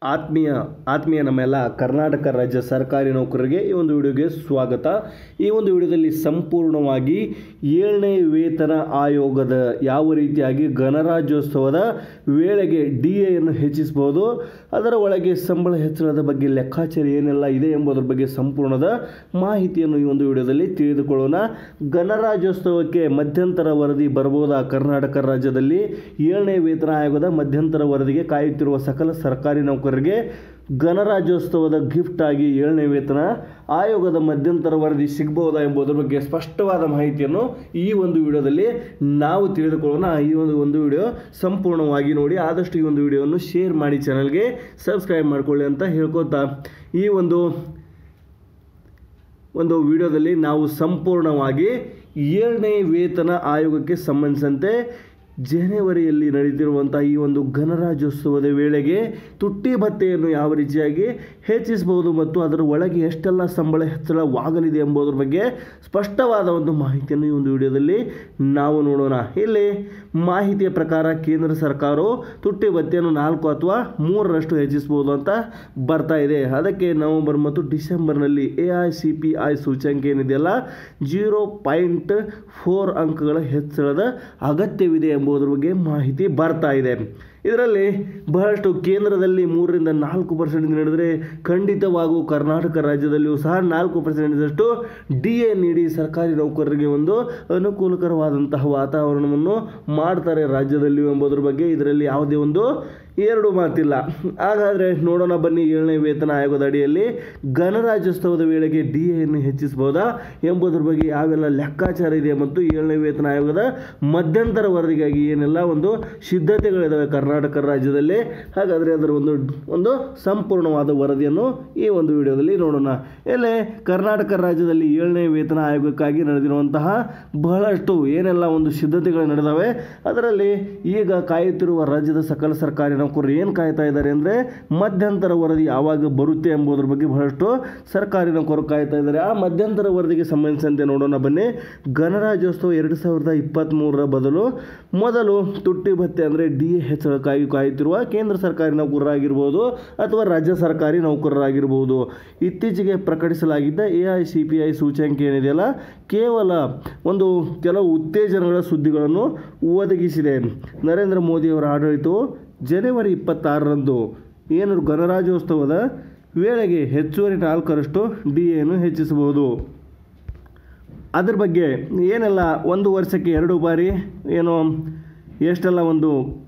ಆತ್ಮೀಯ ಆತ್ಮೀಯ ನಮ್ಮೆಲ್ಲ ಕರ್ನಾಟಕ ರಾಜ್ಯ ಸರ್ಕಾರಿ ನೌಕರರಿಗೆ ಈ ಒಂದು ವಿಡಿಯೋಗೆ ಸ್ವಾಗತ ಈ ಒಂದು ವಿಡಿಯೋದಲ್ಲಿ ಸಂಪೂರ್ಣವಾಗಿ ಏಳನೇ ವೇತನ ಆಯೋಗದ ಯಾವ ರೀತಿಯಾಗಿ ಗಣರಾಜ್ಯೋತ್ಸವದ ವೇಳೆಗೆ ಡಿ ಎಯನ್ನು ಹೆಚ್ಚಿಸಬಹುದು ಅದರ ಒಳಗೆ ಸಂಬಳ ಹೆಚ್ಚಳದ ಬಗ್ಗೆ ಲೆಕ್ಕಾಚಾರ ಏನೆಲ್ಲ ಇದೆ ಎಂಬುದರ ಬಗ್ಗೆ ಸಂಪೂರ್ಣದ ಮಾಹಿತಿಯನ್ನು ಈ ಒಂದು ವಿಡಿಯೋದಲ್ಲಿ ತಿಳಿದುಕೊಳ್ಳೋಣ ಗಣರಾಜ್ಯೋತ್ಸವಕ್ಕೆ ಮಧ್ಯಂತರ ವರದಿ ಬರಬಹುದಾ ಕರ್ನಾಟಕ ರಾಜ್ಯದಲ್ಲಿ ಏಳನೇ ವೇತನ ಆಯೋಗದ ಮಧ್ಯಂತರ ವರದಿಗೆ ಕಾಯುತ್ತಿರುವ ಸಕಲ ಸರ್ಕಾರಿ ನೌಕರರಿಗೆ ಗಣರಾಜ್ಯೋತ್ಸವದ ಗಿಫ್ಟ್ ಆಗಿ ಏಳನೇ ವೇತನ ಆಯೋಗದ ಮಧ್ಯಂತರ ವರದಿ ಸಿಗಬಹುದಾ ಎಂಬುದರ ಬಗ್ಗೆ ಸ್ಪಷ್ಟವಾದ ಮಾಹಿತಿಯನ್ನು ಈ ಒಂದು ವಿಡಿಯೋದಲ್ಲಿ ನಾವು ತಿಳಿದುಕೊಳ್ಳೋಣ ಈ ಒಂದು ಒಂದು ವಿಡಿಯೋ ಸಂಪೂರ್ಣವಾಗಿ ನೋಡಿ ಆದಷ್ಟು ಈ ಒಂದು ವಿಡಿಯೋವನ್ನು ಶೇರ್ ಮಾಡಿ ಚಾನಲ್ಗೆ ಸಬ್ಸ್ಕ್ರೈಬ್ ಮಾಡಿಕೊಳ್ಳಿ ಅಂತ ಹೇಳ್ಕೊತಾ ಈ ಒಂದು ಒಂದು ವಿಡಿಯೋದಲ್ಲಿ ನಾವು ಸಂಪೂರ್ಣವಾಗಿ ಏಳನೇ ವೇತನ ಆಯೋಗಕ್ಕೆ ಸಂಬಂಧಿಸಿದಂತೆ ಜನವರಿಯಲ್ಲಿ ನಡೆದಿರುವಂಥ ಈ ಒಂದು ಗಣರಾಜ್ಯೋತ್ಸವದ ವೇಳೆಗೆ ತುಟ್ಟಿ ಭತ್ಯೆಯನ್ನು ಯಾವ ರೀತಿಯಾಗಿ ಹೆಚ್ಚಿಸಬಹುದು ಮತ್ತು ಅದರ ಒಳಗೆ ಎಷ್ಟೆಲ್ಲ ಸಂಬಳ ಹೆಚ್ಚಳವಾಗಲಿದೆ ಎಂಬುದರ ಬಗ್ಗೆ ಸ್ಪಷ್ಟವಾದ ಒಂದು ಮಾಹಿತಿಯನ್ನು ಈ ಒಂದು ವಿಡಿಯೋದಲ್ಲಿ ನಾವು ನೋಡೋಣ ಇಲ್ಲಿ ಮಾಹಿತಿಯ ಪ್ರಕಾರ ಕೇಂದ್ರ ಸರ್ಕಾರವು ತುಟ್ಟಿ ಭತ್ಯೆಯನ್ನು ನಾಲ್ಕು ಅಥವಾ ಮೂರರಷ್ಟು ಹೆಚ್ಚಿಸಬಹುದು ಅಂತ ಬರ್ತಾ ಇದೆ ಅದಕ್ಕೆ ನವೆಂಬರ್ ಮತ್ತು ಡಿಸೆಂಬರ್ನಲ್ಲಿ A I C P I ಸೂಚ್ಯಂಕ ಏನಿದೆಯಲ್ಲ ಜೀರೋ ಪಾಯಿಂಟ್ ಫೋರ್ ಅಂಕಗಳ ಹೆಚ್ಚಳದ ಅಗತ್ಯವಿದೆ ಎಂಬುದರ ಬಗ್ಗೆ ಮಾಹಿತಿ ಬರ್ತಾ ಇದೆ ಇದರಲ್ಲಿ ಬಹಳಷ್ಟು ಕೇಂದ್ರದಲ್ಲಿ ಮೂರರಿಂದ ನಾಲ್ಕು ಪರ್ಸೆಂಟ್ ನಡೆದರೆ ಖಂಡಿತವಾಗೂ ಕರ್ನಾಟಕ ರಾಜ್ಯದಲ್ಲಿಯೂ ಸಹ ನಾಲ್ಕು ಪರ್ಸೆಂಟದಷ್ಟು ಡಿ ಎ ನೀಡಿ ಸರ್ಕಾರಿ ನೌಕರರಿಗೆ ಒಂದು ಅನುಕೂಲಕರವಾದಂತಹ ವಾತಾವರಣವನ್ನು ಮಾಡ್ತಾರೆ ರಾಜ್ಯದಲ್ಲಿಯೂ ಎಂಬುದರ ಬಗ್ಗೆ ಇದರಲ್ಲಿ ಯಾವುದೇ ಒಂದು ಎರಡು ಮಾತಿಲ್ಲ ಹಾಗಾದರೆ ನೋಡೋಣ ಬನ್ನಿ ಏಳನೇ ವೇತನ ಆಯೋಗದ ಅಡಿಯಲ್ಲಿ ಗಣರಾಜ್ಯೋತ್ಸವದ ವೇಳೆಗೆ ಡಿ ಎನ್ನು ಹೆಚ್ಚಿಸಬಹುದಾ ಎಂಬುದರ ಬಗ್ಗೆ ಯಾವೆಲ್ಲ ಲೆಕ್ಕಾಚಾರ ಇದೆ ಮತ್ತು ಏಳನೇ ವೇತನ ಆಯೋಗದ ಮಧ್ಯಂತರ ವರದಿಗಾಗಿ ಏನೆಲ್ಲ ಒಂದು ಸಿದ್ಧತೆಗಳಿದ್ದಾವೆ ಕರ್ನಾಟಕ ರಾಜ್ಯದಲ್ಲಿ ಹಾಗಾದರೆ ಅದರ ಒಂದು ಒಂದು ಸಂಪೂರ್ಣವಾದ ವರದಿಯನ್ನು ಈ ಒಂದು ವಿಡಿಯೋದಲ್ಲಿ ನೋಡೋಣ ಎಲ್ಲೇ ಕರ್ನಾಟಕ ರಾಜ್ಯದಲ್ಲಿ ಏಳನೇ ವೇತನ ಆಯೋಗಕ್ಕಾಗಿ ನಡೆದಿರುವಂತಹ ಬಹಳಷ್ಟು ಏನೆಲ್ಲ ಒಂದು ಸಿದ್ಧತೆಗಳು ನಡೆದವೆ ಅದರಲ್ಲಿ ಈಗ ಕಾಯುತ್ತಿರುವ ರಾಜ್ಯದ ಸಕಲ ಸರ್ಕಾರಿ ನೌಕರರು ಏನು ಕಾಯ್ತಾ ಇದ್ದಾರೆ ಅಂದರೆ ಮಧ್ಯಂತರ ವರದಿ ಯಾವಾಗ ಬರುತ್ತೆ ಎಂಬುದರ ಬಗ್ಗೆ ಬಹಳಷ್ಟು ಸರ್ಕಾರಿ ನೌಕರರು ಕಾಯ್ತಾ ಇದ್ದಾರೆ ಆ ಮಧ್ಯಂತರ ವರದಿಗೆ ಸಂಬಂಧಿಸಿದಂತೆ ನೋಡೋಣ ಬನ್ನಿ ಗಣರಾಜ್ಯೋತ್ಸವ ಎರಡು ಸಾವಿರದ ಇಪ್ಪತ್ತ್ಮೂರರ ಬದಲು ಮೊದಲು ತುಟ್ಟಿ ಭತ್ಯೆ ಅಂದರೆ ಡಿ ಎ ಹೆಚ್ಚಳಕ್ಕಾಗಿ ಕಾಯುತ್ತಿರುವ ಕೇಂದ್ರ ಸರ್ಕಾರಿ ನೌಕರರಾಗಿರ್ಬೋದು ಅಥವಾ ರಾಜ್ಯ ಸರ್ಕಾರಿ ನೌಕರರಾಗಿರ್ಬೋದು ಇತ್ತೀಚೆಗೆ ಪ್ರಕಟಿಸಲಾಗಿದ್ದ A I C P I ಸೂಚ್ಯಂಕ ಏನಿದೆಯಲ್ಲ ಕೇವಲ ಒಂದು ಕೆಲವು ಉತ್ತೇಜನಗಳ ಸುದ್ದಿಗಳನ್ನು ಒದಗಿಸಿದೆ ನರೇಂದ್ರ ಮೋದಿಯವರ ಆಡಳಿತವು ಜನವರಿ ಇಪ್ಪತ್ತಾರರಂದು ಏನು ಗಣರಾಜ್ಯೋತ್ಸವದ ವೇಳೆಗೆ ಹೆಚ್ಚುವರಿ ನಾಲ್ಕರಷ್ಟು ಡಿ ಎನ್ನು ಹೆಚ್ಚಿಸಬಹುದು ಅದ್ರ ಬಗ್ಗೆ ಏನೆಲ್ಲ ಒಂದು ವರ್ಷಕ್ಕೆ ಎರಡು ಬಾರಿ ಏನು ಎಷ್ಟೆಲ್ಲ ಒಂದು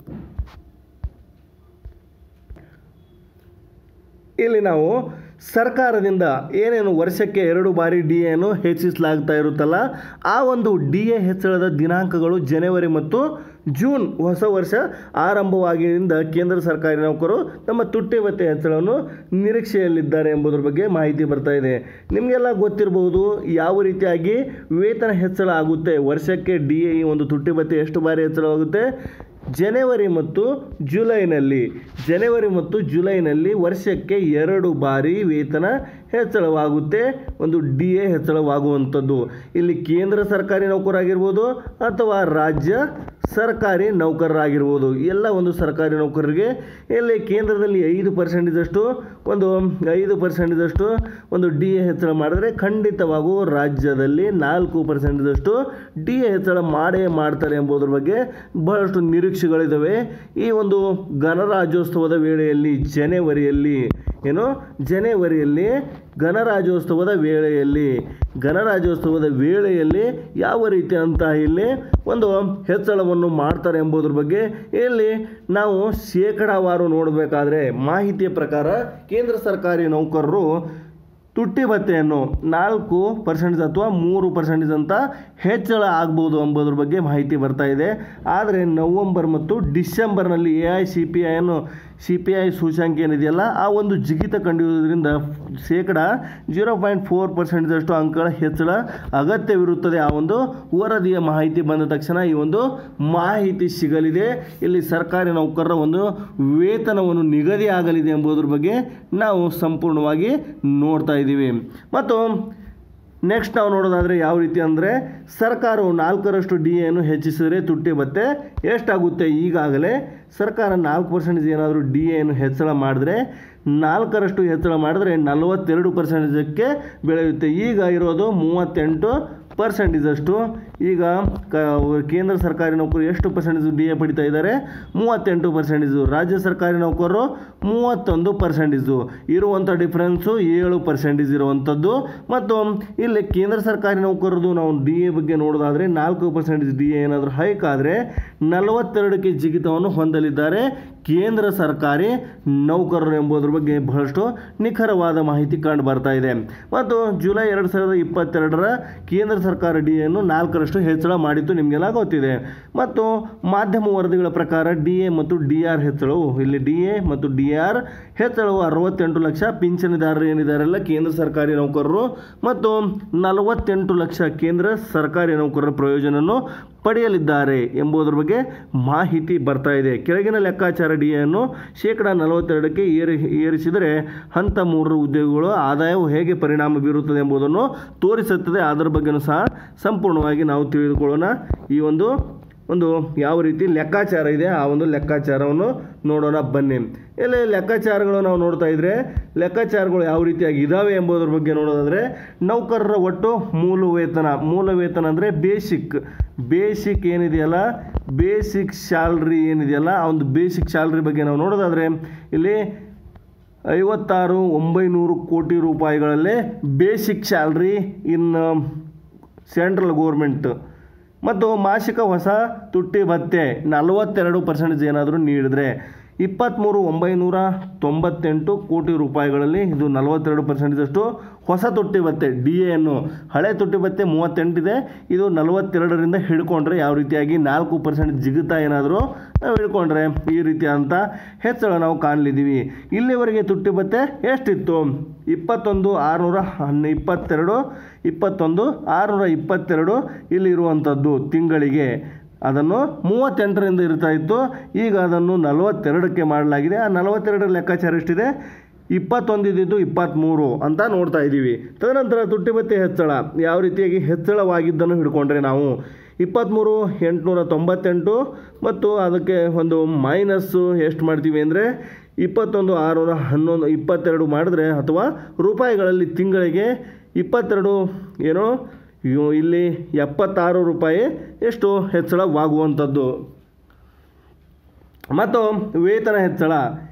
ಇಲ್ಲಿ ನಾವು ಸರ್ಕಾರದಿಂದ ಏನೇನು ವರ್ಷಕ್ಕೆ ಎರಡು ಬಾರಿ ಡಿ ಎನ್ನು ಹೆಚ್ಚಿಸಲಾಗ್ತಾ ಇರುತ್ತಲ್ಲ ಆ ಒಂದು ಡಿ ಎ ಹೆಚ್ಚಳದ ದಿನಾಂಕಗಳು ಜನವರಿ ಮತ್ತು ಜೂನ್ ಹೊಸ ವರ್ಷ ಆರಂಭವಾಗಿನಿಂದ ಕೇಂದ್ರ ಸರ್ಕಾರಿ ನೌಕರು ತಮ್ಮ ತುಟ್ಟಿ ಭತ್ಯೆ ಹೆಚ್ಚಳವನ್ನು ನಿರೀಕ್ಷೆಯಲ್ಲಿದ್ದಾರೆ ಎಂಬುದರ ಬಗ್ಗೆ ಮಾಹಿತಿ ಬರ್ತಾ ಇದೆ ನಿಮಗೆಲ್ಲ ಗೊತ್ತಿರಬಹುದು ಯಾವ ರೀತಿಯಾಗಿ ವೇತನ ಹೆಚ್ಚಳ ಆಗುತ್ತೆ ವರ್ಷಕ್ಕೆ ಡಿ ಎ ಒಂದು ತುಟ್ಟಿ ಭತ್ಯೆ ಎಷ್ಟು ಬಾರಿ ಹೆಚ್ಚಳವಾಗುತ್ತೆ ಜನವರಿ ಮತ್ತು ಜುಲೈನಲ್ಲಿ ಜನವರಿ ಮತ್ತು ಜುಲೈನಲ್ಲಿ ವರ್ಷಕ್ಕೆ ಎರಡು ಬಾರಿ ವೇತನ ಹೆಚ್ಚಳವಾಗುತ್ತೆ ಒಂದು ಡಿ ಎ ಹೆಚ್ಚಳವಾಗುವಂಥದ್ದು ಇಲ್ಲಿ ಕೇಂದ್ರ ಸರ್ಕಾರಿ ನೌಕರಾಗಿರ್ಬೋದು ಅಥವಾ ರಾಜ್ಯ ಸರ್ಕಾರಿ ನೌಕರರಾಗಿರ್ಬೋದು ಎಲ್ಲ ಒಂದು ಸರ್ಕಾರಿ ನೌಕರರಿಗೆ ಇಲ್ಲಿ ಕೇಂದ್ರದಲ್ಲಿ ಐದು ಪರ್ಸೆಂಟೇಜಷ್ಟು ಒಂದು ಐದು ಪರ್ಸೆಂಟೇಜಷ್ಟು ಒಂದು ಡಿ ಎ ಹೆಚ್ಚಳ ಮಾಡಿದ್ರೆ ಖಂಡಿತವಾಗೂ ರಾಜ್ಯದಲ್ಲಿ ನಾಲ್ಕು ಪರ್ಸೆಂಟೇಜಷ್ಟು ಡಿ ಎ ಹೆಚ್ಚಳ ಮಾಡೇ ಮಾಡ್ತಾರೆ ಎಂಬುದರ ಬಗ್ಗೆ ಬಹಳಷ್ಟು ನಿರೀಕ್ಷೆಗಳಿದ್ದಾವೆ ಈ ಒಂದು ಗಣರಾಜ್ಯೋತ್ಸವದ ವೇಳೆಯಲ್ಲಿ ಜನವರಿಯಲ್ಲಿ ಏನು ಜನವರಿಯಲ್ಲಿ ಗಣರಾಜ್ಯೋತ್ಸವದ ವೇಳೆಯಲ್ಲಿ ಗಣರಾಜ್ಯೋತ್ಸವದ ವೇಳೆಯಲ್ಲಿ ಯಾವ ರೀತಿ ಅಂತ ಇಲ್ಲಿ ಒಂದು ಹೆಚ್ಚಳವನ್ನು ಮಾಡ್ತಾರೆ ಎಂಬುದ್ರ ಬಗ್ಗೆ ಇಲ್ಲಿ ನಾವು ಶೇಕಡಾವಾರು ನೋಡಬೇಕಾದ್ರೆ ಮಾಹಿತಿಯ ಪ್ರಕಾರ ಕೇಂದ್ರ ಸರ್ಕಾರಿ ನೌಕರರು ತುಟ್ಟಿ ಭತ್ಯೆಯನ್ನು ನಾಲ್ಕು ಪರ್ಸೆಂಟೇಜ್ ಅಥವಾ ಮೂರು ಪರ್ಸೆಂಟೇಜ್ ಅಂತ ಹೆಚ್ಚಳ ಆಗ್ಬೋದು ಎಂಬುದ್ರ ಬಗ್ಗೆ ಮಾಹಿತಿ ಬರ್ತಾ ಇದೆ ಆದರೆ ನವಂಬರ್ ಮತ್ತು ಡಿಸೆಂಬರ್ನಲ್ಲಿ ಎ ಐ ಸಿ ಪಿ ಐಯನ್ನು ಸಿ ಪಿ ಐ ಸೂಚ್ಯಂಕ ಏನಿದೆಯಲ್ಲ ಆ ಒಂದು ಜಿಗಿತ ಕಂಡಿರುವುದರಿಂದ ಶೇಕಡ ಜೀರೋ ಪಾಯಿಂಟ್ ಫೋರ್ ಪರ್ಸೆಂಟೇಜಷ್ಟು ಅಂಕಗಳ ಹೆಚ್ಚಳ ಅಗತ್ಯವಿರುತ್ತದೆ ಆ ಒಂದು ವರದಿಯ ಮಾಹಿತಿ ಬಂದ ತಕ್ಷಣ ಈ ಒಂದು ಮಾಹಿತಿ ಸಿಗಲಿದೆ ಇಲ್ಲಿ ಸರ್ಕಾರಿ ನೌಕರರ ಒಂದು ವೇತನವನ್ನು ನಿಗದಿ ಆಗಲಿದೆ ಎಂಬುದರ ಬಗ್ಗೆ ನಾವು ಸಂಪೂರ್ಣವಾಗಿ ನೋಡ್ತಾ ಇದ್ದೀವಿ ಮತ್ತು ನೆಕ್ಸ್ಟ್ ನಾವು ನೋಡೋದಾದರೆ ಯಾವ ರೀತಿ ಅಂದರೆ ಸರ್ಕಾರವು ನಾಲ್ಕರಷ್ಟು ಡಿ ಎನ್ನು ಹೆಚ್ಚಿಸಿದರೆ ತುಟ್ಟಿ ಭತ್ತೆ ಎಷ್ಟಾಗುತ್ತೆ ಈಗಾಗಲೇ ಸರ್ಕಾರ ನಾಲ್ಕು ಪರ್ಸೆಂಟೇಜ್ ಏನಾದರೂ ಡಿ ಎನ್ನು ಹೆಚ್ಚಳ ಮಾಡಿದ್ರೆ ನಾಲ್ಕರಷ್ಟು ಹೆಚ್ಚಳ ಮಾಡಿದ್ರೆ ನಲವತ್ತೆರಡು ಪರ್ಸೆಂಟೇಜಕ್ಕೆ ಬೆಳೆಯುತ್ತೆ ಈಗ ಇರೋದು ಮೂವತ್ತೆಂಟು ಪರ್ಸೆಂಟೇಜಷ್ಟು ಈಗ ಕ ಕೇಂದ್ರ ಸರ್ಕಾರಿ ನೌಕರರು ಎಷ್ಟು ಪರ್ಸೆಂಟೇಜ್ ಡಿ ಎ ಪಡಿತಾ ಇದ್ದಾರೆ ಮೂವತ್ತೆಂಟು ಪರ್ಸೆಂಟೇಜು ರಾಜ್ಯ ಸರ್ಕಾರಿ ನೌಕರರು ಮೂವತ್ತೊಂದು ಪರ್ಸೆಂಟೇಜು ಇರುವಂಥ ಡಿಫ್ರೆನ್ಸು ಏಳು ಪರ್ಸೆಂಟೇಜ್ ಇರುವಂಥದ್ದು ಮತ್ತು ಇಲ್ಲಿ ಕೇಂದ್ರ ಸರ್ಕಾರಿ ನೌಕರರದು ನಾವು ಡಿ ಎ ಬಗ್ಗೆ ನೋಡೋದಾದರೆ ನಾಲ್ಕು ಪರ್ಸೆಂಟೇಜ್ ಡಿ ಎ ಏನಾದರೂ ಹೈಕ್ ಆದರೆ ನಲವತ್ತೆರಡಕ್ಕೆ ಜಿಗಿತವನ್ನು ಹೊಂದಲಿದ್ದಾರೆ ಕೇಂದ್ರ ಸರ್ಕಾರಿ ನೌಕರರು ಎಂಬುದರ ಬಗ್ಗೆ ಬಹಳಷ್ಟು ನಿಖರವಾದ ಮಾಹಿತಿ ಕಂಡು ಬರ್ತಾ ಇದೆ ಮತ್ತು ಜುಲೈ ಎರಡು ಸಾವಿರದ ಇಪ್ಪತ್ತೆರಡರ ಕೇಂದ್ರ ಸರ್ಕಾರ ಡಿ ಎನ್ನು ನಾಲ್ಕರಷ್ಟು ಹೆಚ್ಚಳ ಮಾಡಿದ್ದು ನಿಮಗೆಲ್ಲ ಗೊತ್ತಿದೆ ಮತ್ತು ಮಾಧ್ಯಮ ವರದಿಗಳ ಪ್ರಕಾರ ಡಿ ಎ ಮತ್ತು ಡಿ ಆರ್ ಹೆಚ್ಚಳವು ಇಲ್ಲಿ ಡಿ ಎ ಮತ್ತು ಡಿ ಆರ್ ಹೆಚ್ಚಳವು ಅರವತ್ತೆಂಟು ಲಕ್ಷ ಪಿಂಚಣಿದಾರರು ಏನಿದ್ದಾರಲ್ಲ ಕೇಂದ್ರ ಸರ್ಕಾರಿ ನೌಕರರು ಮತ್ತು ನಲವತ್ತೆಂಟು ಲಕ್ಷ ಕೇಂದ್ರ ಸರ್ಕಾರಿ ನೌಕರರ ಪ್ರಯೋಜನವನ್ನು ಪಡೆಯಲಿದ್ದಾರೆ ಎಂಬುದರ ಬಗ್ಗೆ ಮಾಹಿತಿ ಬರ್ತಾ ಇದೆ ಕೆಳಗಿನ ಲೆಕ್ಕಾಚಾರ ಡಿ ಎನ್ನು ಶೇಕಡ ನಲವತ್ತೆರಡಕ್ಕೆ ಏರಿ ಏರಿಸಿದರೆ ಹಂತ ಮೂರರ ಉದ್ಯೋಗಿಗಳು ಆದಾಯವು ಹೇಗೆ ಪರಿಣಾಮ ಬೀರುತ್ತದೆ ಎಂಬುದನ್ನು ತೋರಿಸುತ್ತದೆ ಅದರ ಬಗ್ಗೆನೂ ಸಹ ಸಂಪೂರ್ಣವಾಗಿ ನಾವು ತಿಳಿದುಕೊಳ್ಳೋಣ ಈ ಒಂದು ಒಂದು ಯಾವ ರೀತಿ ಲೆಕ್ಕಾಚಾರ ಇದೆ ಆ ಒಂದು ಲೆಕ್ಕಾಚಾರವನ್ನು ನೋಡೋಣ ಬನ್ನಿ ಇಲ್ಲಿ ಲೆಕ್ಕಾಚಾರಗಳು ನಾವು ನೋಡ್ತಾ ಇದ್ರೆ ಲೆಕ್ಕಾಚಾರಗಳು ಯಾವ ರೀತಿಯಾಗಿ ಇದ್ದಾವೆ ಎಂಬುದರ ಬಗ್ಗೆ ನೋಡೋದಾದರೆ ನೌಕರರ ಒಟ್ಟು ಮೂಲ ವೇತನ ಮೂಲ ವೇತನ ಅಂದರೆ ಬೇಸಿಕ್ ಬೇಸಿಕ್ ಏನಿದೆಯಲ್ಲ ಬೇಸಿಕ್ ಸ್ಯಾಲ್ರಿ ಏನಿದೆಯಲ್ಲ ಆ ಒಂದು ಬೇಸಿಕ್ ಸ್ಯಾಲ್ರಿ ಬಗ್ಗೆ ನಾವು ನೋಡೋದಾದರೆ ಇಲ್ಲಿ ಐವತ್ತಾರು ಒಂಬೈನೂರು ಕೋಟಿ ರೂಪಾಯಿಗಳಲ್ಲೇ basic salary in central government ಮತ್ತು ಮಾಸಿಕ ಹೊಸ ತುಟ್ಟಿ ಭತ್ಯೆ ನಲವತ್ತೆರಡು ಪರ್ಸೆಂಟೇಜ್ ಏನಾದರೂ ನೀಡಿದರೆ ಇಪ್ಪತ್ತ್ಮೂರು ಒಂಬೈನೂರ ತೊಂಬತ್ತೆಂಟು ಕೋಟಿ ರೂಪಾಯಿಗಳಲ್ಲಿ ಇದು ನಲವತ್ತೆರಡು ಪರ್ಸೆಂಟೇಜಷ್ಟು ಹೊಸ ತುಟ್ಟಿ ಭತ್ಯೆ ಡಿ ಎನ್ನು ಹಳೆ ತುಟ್ಟಿ ಭತ್ಯೆ ಮೂವತ್ತೆಂಟಿದೆ ಇದು ನಲವತ್ತೆರಡರಿಂದ ಹಿಡ್ಕೊಂಡ್ರೆ ಯಾವ ರೀತಿಯಾಗಿ ನಾಲ್ಕು ಪರ್ಸೆಂಟ್ ಜಿಗುತ ಏನಾದರೂ ನಾವು ಹಿಡ್ಕೊಂಡ್ರೆ ಈ ರೀತಿಯಾದಂಥ ಹೆಚ್ಚಳ ನಾವು ಕಾಣಲಿದ್ದೀವಿ ಇಲ್ಲಿವರೆಗೆ ತುಟ್ಟಿ ಭತ್ಯೆ ಎಷ್ಟಿತ್ತು ಇಪ್ಪತ್ತೊಂದು ಆರುನೂರ ಹನ್ನ ಇಪ್ಪತ್ತೆರಡು ಇಪ್ಪತ್ತೊಂದು ಆರುನೂರ ಇಪ್ಪತ್ತೆರಡು ಇಲ್ಲಿರುವಂಥದ್ದು ತಿಂಗಳಿಗೆ ಅದನ್ನು ಮೂವತ್ತೆಂಟರಿಂದ ಇರ್ತಾ ಇತ್ತು ಈಗ ಅದನ್ನು ನಲವತ್ತೆರಡಕ್ಕೆ ಮಾಡಲಾಗಿದೆ ಆ ನಲವತ್ತೆರಡರ ಲೆಕ್ಕಾಚಾರ ಎಷ್ಟಿದೆ ಇಪ್ಪತ್ತೊಂದು ಇದ್ದಿದ್ದು ಇಪ್ಪತ್ತ್ಮೂರು ಅಂತ ನೋಡ್ತಾ ಇದ್ದೀವಿ ತದನಂತರ ತುಟ್ಟಿ ಭತ್ಯೆ ಹೆಚ್ಚಳ ಯಾವ ರೀತಿಯಾಗಿ ಹೆಚ್ಚಳವಾಗಿದ್ದನ್ನು ಹಿಡ್ಕೊಂಡ್ರೆ ನಾವು ಇಪ್ಪತ್ತ್ಮೂರು ಎಂಟುನೂರ ತೊಂಬತ್ತೆಂಟು ಮತ್ತು ಅದಕ್ಕೆ ಒಂದು ಮೈನಸ್ಸು ಎಷ್ಟು ಮಾಡ್ತೀವಿ ಅಂದರೆ ಇಪ್ಪತ್ತೊಂದು ಆರುನೂರ ಹನ್ನೊಂದು ಇಪ್ಪತ್ತೆರಡು ಮಾಡಿದ್ರೆ ಅಥವಾ ರೂಪಾಯಿಗಳಲ್ಲಿ ತಿಂಗಳಿಗೆ ಇಪ್ಪತ್ತೆರಡು ಏನೋ ಇವು ಇಲ್ಲಿ ಎಪ್ಪತ್ತಾರು ರೂಪಾಯಿ ಎಷ್ಟು ಹೆಚ್ಚಳವಾಗುವಂಥದ್ದು ಮತ್ತು ವೇತನ ಹೆಚ್ಚಳ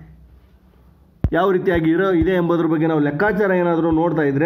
ಯಾವ ರೀತಿಯಾಗಿ ಇರೋ ಇದೆ ಎಂಬುದ್ರ ಬಗ್ಗೆ ನಾವು ಲೆಕ್ಕಾಚಾರ ಏನಾದರೂ ನೋಡ್ತಾ ಇದ್ರೆ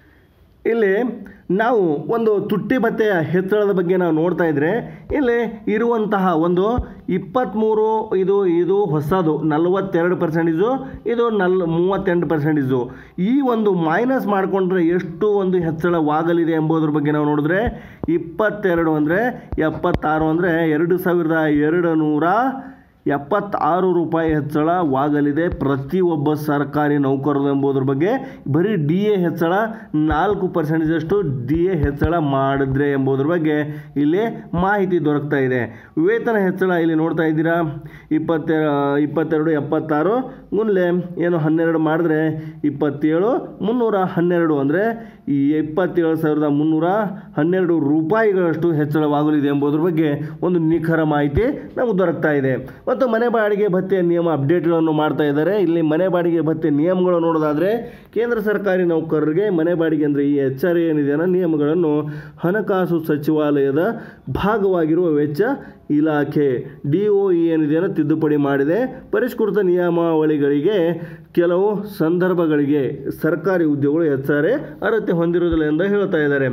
ಇಲ್ಲಿ ನಾವು ಒಂದು ತುಟ್ಟಿ ಭತ್ಯೆಯ ಹೆಚ್ಚಳದ ಬಗ್ಗೆ ನಾವು ನೋಡ್ತಾ ಇದ್ರೆ ಇಲ್ಲಿ ಇರುವಂತಹ ಒಂದು ಇಪ್ಪತ್ತ್ಮೂರು ಇದು ಇದು ಹೊಸದು ನಲವತ್ತೆರಡು ಪರ್ಸೆಂಟೇಜು ಇದು ನಲ್ ಮೂವತ್ತೆಂಟು ಪರ್ಸೆಂಟೇಜು ಈ ಒಂದು ಮೈನಸ್ ಮಾಡಿಕೊಂಡ್ರೆ ಎಷ್ಟು ಒಂದು ಹೆಚ್ಚಳವಾಗಲಿದೆ ಎಂಬುದ್ರ ಬಗ್ಗೆ ನಾವು ನೋಡಿದ್ರೆ ಇಪ್ಪತ್ತೆರಡು ಅಂದರೆ ಎಪ್ಪತ್ತಾರು ಅಂದರೆ ಎರಡು ಸಾವಿರದ ಎರಡು ನೂರ ಎಪ್ಪತ್ತಾರು ರೂಪಾಯಿ ಹೆಚ್ಚಳವಾಗಲಿದೆ ಪ್ರತಿಯೊಬ್ಬ ಸರ್ಕಾರಿ ನೌಕರರು ಎಂಬುದ್ರ ಬಗ್ಗೆ ಬರೀ ಡಿ ಎ ಹೆಚ್ಚಳ ನಾಲ್ಕು ಪರ್ಸೆಂಟೇಜಷ್ಟು ಡಿ ಎ ಹೆಚ್ಚಳ ಮಾಡಿದ್ರೆ ಎಂಬುದ್ರ ಬಗ್ಗೆ ಇಲ್ಲಿ ಮಾಹಿತಿ ದೊರಕ್ತಾ ಇದೆ ವೇತನ ಹೆಚ್ಚಳ ಇಲ್ಲಿ ನೋಡ್ತಾ ಇದ್ದೀರಾ ಇಪ್ಪತ್ತೆ ಇಪ್ಪತ್ತೆರಡು ಎಪ್ಪತ್ತಾರು ಮುನ್ಲೆ ಏನು ಹನ್ನೆರಡು ಮಾಡಿದ್ರೆ ಇಪ್ಪತ್ತೇಳು ಮುನ್ನೂರ ಹನ್ನೆರಡು ಅಂದರೆ ಈ ಇಪ್ಪತ್ತೇಳು ಸಾವಿರದ ಮುನ್ನೂರ ಹನ್ನೆರಡು ರೂಪಾಯಿಗಳಷ್ಟು ಹೆಚ್ಚಳವಾಗಲಿದೆ ಎಂಬುದ್ರ ಬಗ್ಗೆ ಒಂದು ನಿಖರ ಮಾಹಿತಿ ನಮಗೆ ದೊರಕ್ತಾ ಇದೆ ಮತ್ತು ಮನೆ ಬಾಡಿಗೆ ಭತ್ಯೆ ನಿಯಮ ಅಪ್ಡೇಟ್ಗಳನ್ನು ಮಾಡ್ತಾ ಇದ್ದಾರೆ ಇಲ್ಲಿ ಮನೆ ಬಾಡಿಗೆ ಭತ್ಯೆ ನಿಯಮಗಳು ನೋಡೋದಾದರೆ ಕೇಂದ್ರ ಸರ್ಕಾರಿ ನೌಕರರಿಗೆ ಮನೆ ಬಾಡಿಗೆ ಅಂದರೆ ಈ ಎಚ್ ಆರ್ ಏನಿದೆಯಲ್ಲ ನಿಯಮಗಳನ್ನು ಹಣಕಾಸು ಸಚಿವಾಲಯದ ಭಾಗವಾಗಿರುವ ವೆಚ್ಚ ಇಲಾಖೆ ಡಿ ಒ ಇ ಏನಿದೆಯಲ್ಲ ತಿದ್ದುಪಡಿ ಮಾಡಿದೆ ಪರಿಷ್ಕೃತ ನಿಯಮಾವಳಿಗಳಿಗೆ ಕೆಲವು ಸಂದರ್ಭಗಳಿಗೆ ಸರ್ಕಾರಿ ಉದ್ಯೋಗಗಳು ಎಚ್ ಆರ್ ಎ ಅರ್ಹತೆ ಹೊಂದಿರುವುದಿಲ್ಲ ಎಂದು ಹೇಳ್ತಾ ಇದ್ದಾರೆ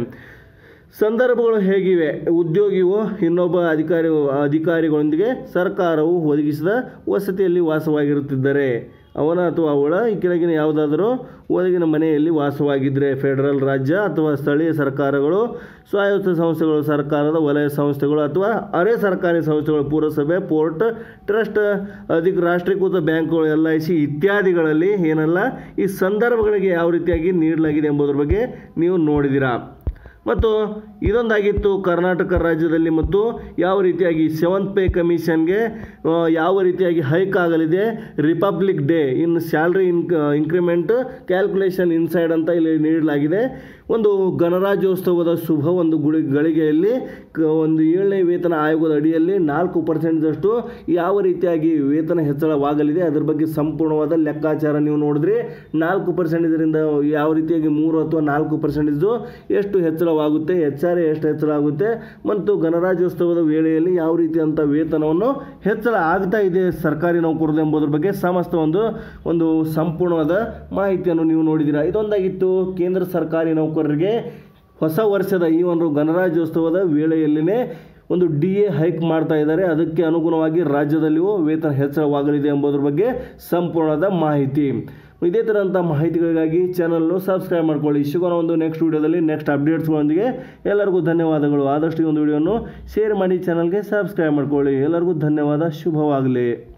ಸಂದರ್ಭಗಳು ಹೇಗಿವೆ ಉದ್ಯೋಗಿಯು ಇನ್ನೊಬ್ಬ ಅಧಿಕಾರಿ ಅಧಿಕಾರಿಗಳೊಂದಿಗೆ ಸರ್ಕಾರವು ಒದಗಿಸಿದ ವಸತಿಯಲ್ಲಿ ವಾಸವಾಗಿರುತ್ತಿದ್ದರೆ ಅವನ ಅಥವಾ ಅವಳ ಈ ಕೆಳಗಿನ ಯಾವುದಾದರೂ ಒದಗಿನ ಮನೆಯಲ್ಲಿ ವಾಸವಾಗಿದ್ದರೆ ಫೆಡರಲ್ ರಾಜ್ಯ ಅಥವಾ ಸ್ಥಳೀಯ ಸರ್ಕಾರಗಳು ಸ್ವಾಯತ್ತ ಸಂಸ್ಥೆಗಳು ಸರ್ಕಾರದ ವಲಯ ಸಂಸ್ಥೆಗಳು ಅಥವಾ ಅರೆ ಸರ್ಕಾರಿ ಸಂಸ್ಥೆಗಳು ಪುರಸಭೆ ಪೋರ್ಟ್ ಟ್ರಸ್ಟ್ ಅಧಿಕ ರಾಷ್ಟ್ರೀಕೃತ ಬ್ಯಾಂಕ್ಗಳು ಎಲ್ ಐ ಸಿ ಇತ್ಯಾದಿಗಳಲ್ಲಿ ಏನಲ್ಲ ಈ ಸಂದರ್ಭಗಳಿಗೆ ಯಾವ ರೀತಿಯಾಗಿ ನೀಡಲಾಗಿದೆ ಎಂಬುದರ ಬಗ್ಗೆ ನೀವು ನೋಡಿದ್ದೀರಾ ಮತ್ತು ಇದೊಂದಾಗಿತ್ತು ಕರ್ನಾಟಕ ರಾಜ್ಯದಲ್ಲಿ ಮತ್ತು ಯಾವ ರೀತಿಯಾಗಿ ಸೆವೆಂತ್ ಪೇ ಕಮಿಷನ್ಗೆ ಆ, ಯಾವ ರೀತಿಯಾಗಿ ಹೈಕ್ ಆಗಲಿದೆ republic day in salary in increment calculation inside ಅಂತ ಇಲ್ಲಿ ನೀಡಲಾಗಿದೆ ಒಂದು ಗಣರಾಜ್ಯೋತ್ಸವದ ಶುಭ ಒಂದು ಗುಳಿ ಗಳಿಗೆಯಲ್ಲಿ ಕ ಒಂದು ಏಳನೇ ವೇತನ ಆಯೋಗದ ಅಡಿಯಲ್ಲಿ ನಾಲ್ಕು ಪರ್ಸೆಂಟ್ದಷ್ಟು ಯಾವ ರೀತಿಯಾಗಿ ವೇತನ ಹೆಚ್ಚಳವಾಗಲಿದೆ ಅದ್ರ ಬಗ್ಗೆ ಸಂಪೂರ್ಣವಾದ ಲೆಕ್ಕಾಚಾರ ನೀವು ನೋಡಿದ್ರಿ ನಾಲ್ಕು ಪರ್ಸೆಂಟ್ ಇದರಿಂದ ಯಾವ ರೀತಿಯಾಗಿ ಮೂರು ಅಥವಾ ನಾಲ್ಕು ಪರ್ಸೆಂಟೇಜು ಎಷ್ಟು ಹೆಚ್ಚಳವಾಗುತ್ತೆ ಎಚ್ ಆರ್ ಎಷ್ಟು ಹೆಚ್ಚಳ ಆಗುತ್ತೆ ಮತ್ತು ಗಣರಾಜ್ಯೋತ್ಸವದ ವೇಳೆಯಲ್ಲಿ ಯಾವ ರೀತಿಯಂಥ ವೇತನವನ್ನು ಹೆಚ್ಚಳ ಆಗ್ತಾ ಇದೆ ಸರ್ಕಾರಿ ನೌಕರರು ಎಂಬುದರ ಬಗ್ಗೆ ಸಮಸ್ತ ಒಂದು ಒಂದು ಸಂಪೂರ್ಣವಾದ ಮಾಹಿತಿಯನ್ನು ನೀವು ನೋಡಿದ್ದೀರಾ ಇದೊಂದಾಗಿತ್ತು ಕೇಂದ್ರ ಸರ್ಕಾರಿ ನೌಕರರಿಗೆ ಹೊಸ ವರ್ಷದ ಈ ಒಂದು ಗಣರಾಜ್ಯೋತ್ಸವದ ವೇಳೆಯಲ್ಲಿನೇ ಒಂದು ಡಿ ಎ ಹೈಕ್ ಮಾಡ್ತಾ ಇದ್ದಾರೆ ಅದಕ್ಕೆ ಅನುಗುಣವಾಗಿ ರಾಜ್ಯದಲ್ಲಿಯೂ ವೇತನ ಹೆಚ್ಚಳವಾಗಲಿದೆ ಎಂಬುದರ ಬಗ್ಗೆ ಸಂಪೂರ್ಣದ ಮಾಹಿತಿ ಇದೇ ಥರಂಥ ಮಾಹಿತಿಗಳಿಗಾಗಿ ಚಾನಲ್ನು ಸಬ್ಸ್ಕ್ರೈಬ್ ಮಾಡ್ಕೊಳ್ಳಿ ಸಿಗೋಣ ಒಂದು ನೆಕ್ಸ್ಟ್ ವೀಡಿಯೋದಲ್ಲಿ ನೆಕ್ಸ್ಟ್ ಅಪ್ಡೇಟ್ಸ್ಗಳೊಂದಿಗೆ ಎಲ್ಲರಿಗೂ ಧನ್ಯವಾದಗಳು ಆದಷ್ಟು ಈ ಒಂದು ವಿಡಿಯೋನು ಶೇರ್ ಮಾಡಿ ಚಾನಲ್ಗೆ ಸಬ್ಸ್ಕ್ರೈಬ್ ಮಾಡ್ಕೊಳ್ಳಿ ಎಲ್ಲರಿಗೂ ಧನ್ಯವಾದ ಶುಭವಾಗಲಿ